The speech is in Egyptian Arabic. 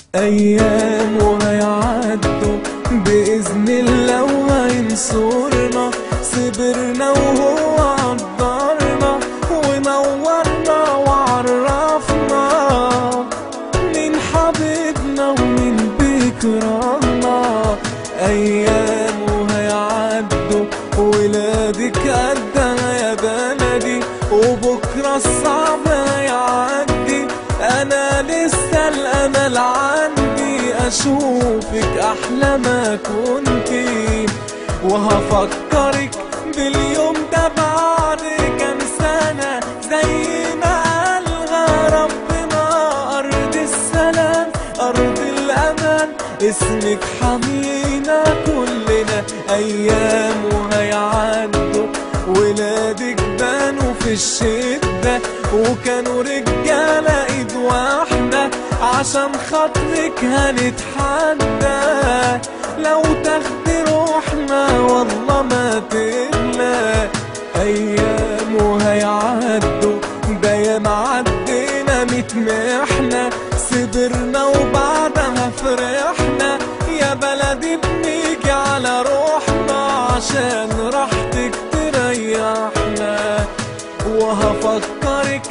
أيام وهيعدوا بإذن الله وهينصرنا صبرنا وهو قدرنا ونورنا وعرفنا مين حبيبنا ومين بيكرهنا أيام وهيعدوا ولادك قدها يا بلدي وبكرة الصعب هيعدي أنا لسه الأمل عندي أشوفك أحلى ما كنتي وهفكرك باليوم ده بعد كام سنة زي ما قالها ربنا أرض السلام أرض الأمان اسمك حمينا كلنا أيام وهيعدوا ولادك بانوا في الشدة وكانوا رجالة ايد واحدة عشان خاطرك هنتحدى لو تاخدي روحنا والله ما تغلى ايام وهيعدوا ده ياما عدينا ميت محنة صبرنا وبعدها فرحنا يا بلدي بنيجي على روحنا عشان راحتك تريحنا وهفكرك